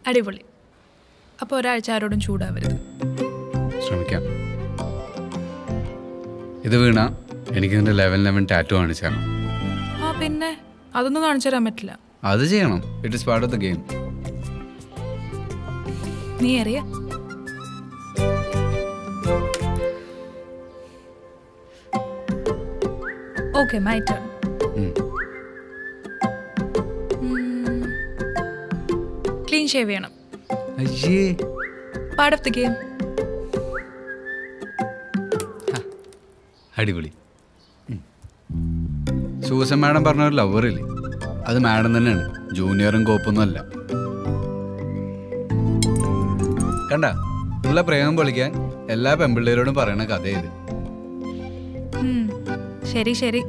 അടിപൊളി അപ്പോൾ ഒരാഴ്ച ആരോടും ചൂടാവരുത് ശ്രമിക്കാം ഇത് വീണ എനിക്ക് ഇതിൻ്റെ ലെവൻ ലെവൻ ടാറ്റു കാണിച്ചു തരണം ആ പിന്നെ അതൊന്നും കാണിച്ചു തരാൻ പറ്റില്ല അത് ചെയ്യണം it is part of the game നീ അറിയ okay my turn clean shave ചെയ്യണം അയ്യേ പാർട്ട് ഓഫ് ദി ഗെയിം അടിപൊളി ഉം. സൂസൻ മാഡം പറഞ്ഞ ഒരു ലവറില്ലേ അത് മാഡം തന്നെയാണ് ജൂനിയറും കോപ്പൊന്നും അല്ല കണ്ട നിങ്ങളെ പ്രേമം പൊളിക്കാൻ എല്ലാ പെമ്പിള്ളേരോടും പറയണ കഥ ഇത് ഉം, ശരി ശരി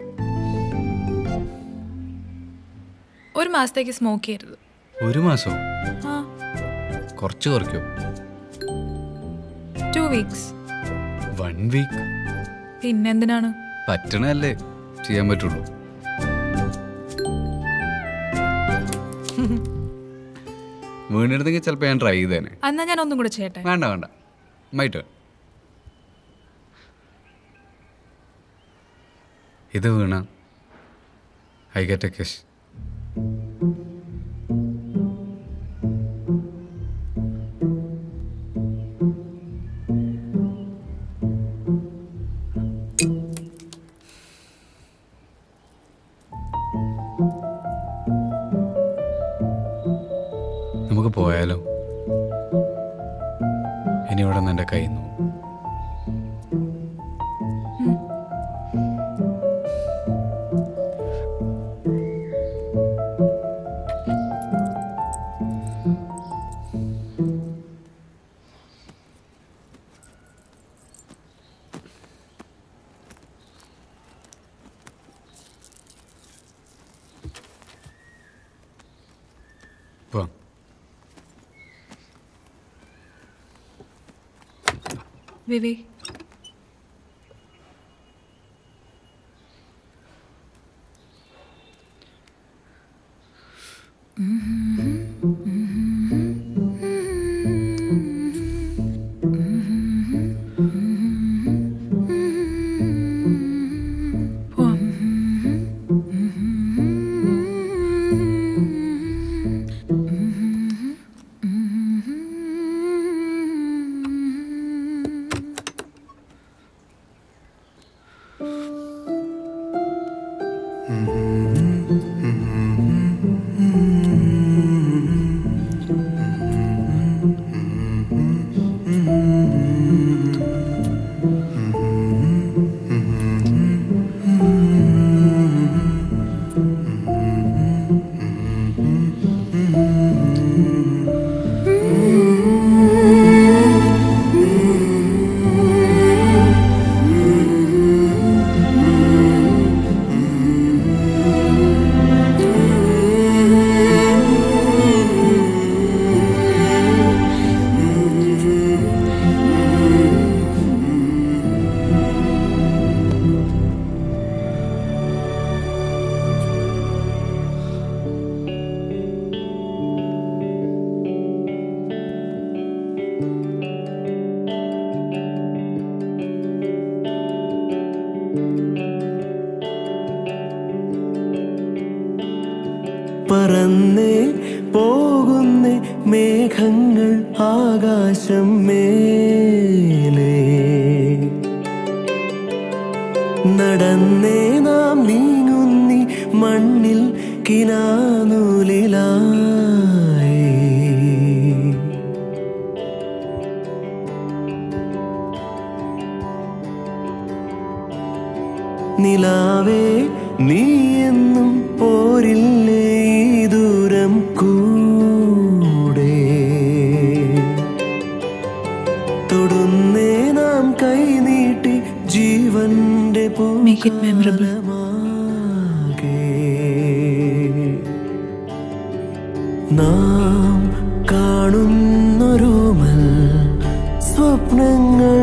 ഒരു മാസത്തേക്ക് സ്മോക്ക് ചെയ്യരുത് ഒരു മാസം ആ കുറച്ച് കുറയ്ക്കോ ടു വീക്സ് വൺ വീക്ക് പിന്നെന്തിനാണ് പറ്റണല്ലേ ചെയ്യാൻ പറ്റുള്ളൂ വീണെടുത്തെങ്കിൽ ചിലപ്പോൾ ഞാൻ ട്രൈ ചെയ്തേനെ എന്നാ ഞാൻ ഒന്നും കൂടെ ചെയ്യട്ടെ വേണ്ട വേണ്ട മൈറ്റ് ഇത് വീണ ഐ ഗെറ്റ് എ കിസ് നമുക്ക് പോയാലോ ഇനി ഇവിടെ നിന്ന് എൻ്റെ കയ്യിൽ നിന്ന് പോകും പോവാം വിവി പോവാം പറന്നേ പോകുന്നേ മേഘങ്ങൾ ആകാശം മേലേ നടന്നേ നാം നീങ്ങുന്നി മണ്ണിൽ കിനാനൂലിലായി നിലാവേ നീ എന്നും പോരില്ലേ ഈ ദൂരം കൂടെ തൊടുന്നേ നാം കൈനീട്ടി ജീവന്റെ Make it memorable. പൂമാലമാകെ. നാം കാണുന്നൊരോമൽ സ്വപ്നങ്ങൾ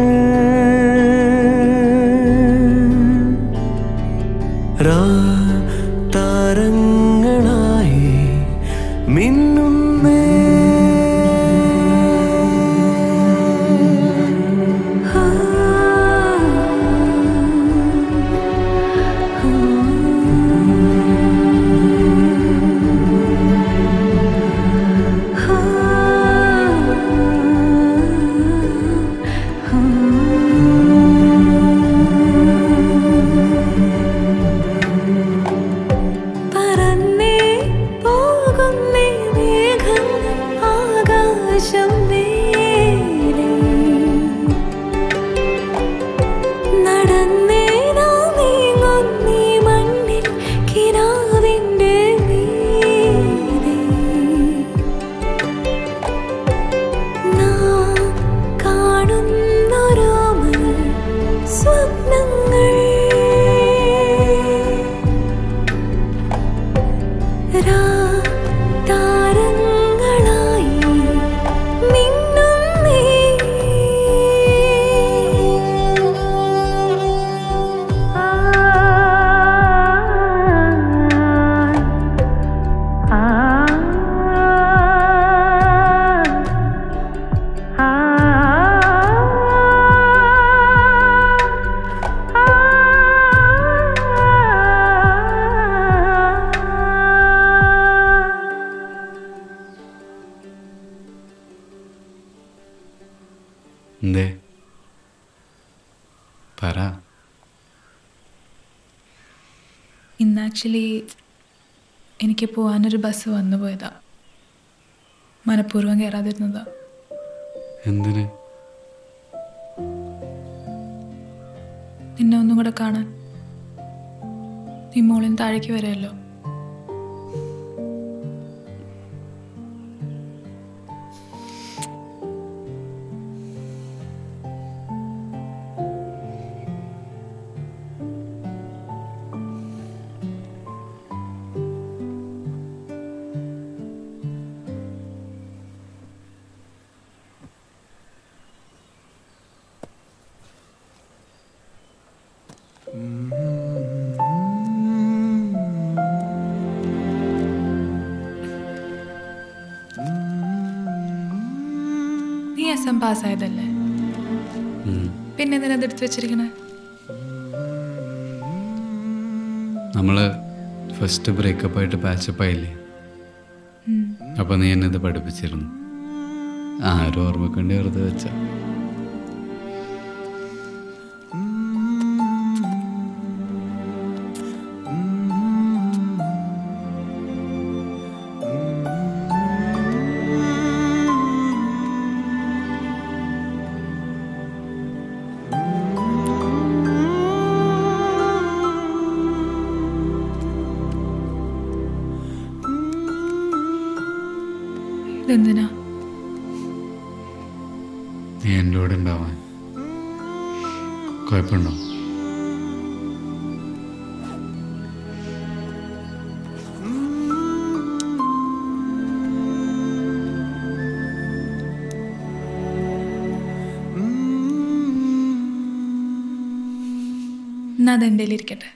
താരങ്ങളായി മിന്നുന്നേ താരങ്ങളായി മിന്നുന്നേ എന്തേ പറ ഇന്ന് ആക്ച്വലി എനിക്ക് പോകാനൊരു ബസ് വന്നു പോയതാ മനഃപൂർവ്വം കയറാതിരുന്നതാ എന്തിന് നിന്നെ ഒന്നും കൂടെ കാണാൻ നീ മോളിൽ നിന്ന് താഴേക്ക് വരുമല്ലോ നീ എസ് എം പാസ്സായതല്ലേ ഉം. പിന്നെ എന്തിനാ എടുത്ത് വെച്ചിരിക്കണേ നമ്മൾ ഫസ്റ്റ് ബ്രേക്കപ്പ് ആയിട്ട് പാച്ചപ്പ് ആയില്ലേ അപ്പോൾ നീ എന്നെ ഇത് പഠിപ്പിച്ചിരുന്നു ആരും ഓർമ്മക്കേണ്ടി വെറുതെ വെച്ച ഇതെന്തിനാ നീ എൻ്റെ കൂടെ ഉണ്ടാവാൻ കുഴപ്പമുണ്ടോ എന്നാ അതെൻ്റെ ഇരിക്കട്ടെ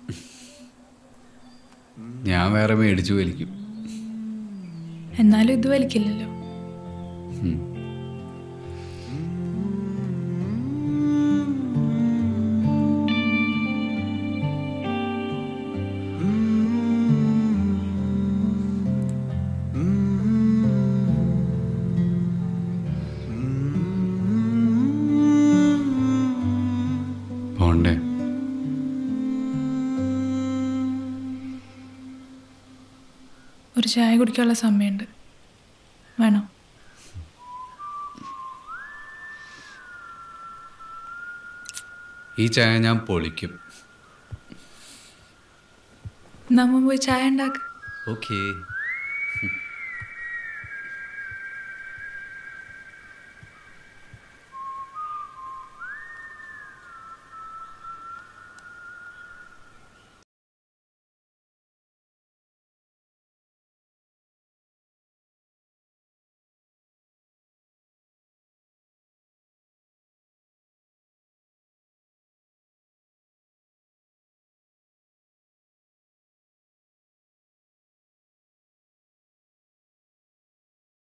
ഞാൻ വേറെ മേടിച്ചു വലിക്കും എന്നാലും ഇത് വലിക്കില്ലല്ലോ ഉം. പോണ്ടേ ഒരു ചായ കുടിക്കാനുള്ള സമയമുണ്ട് വേണം ഈ ചായ ഞാൻ പൊളിക്കും നമ്മ പോയി ചായ ഉണ്ടാക്ക് ഓക്കേ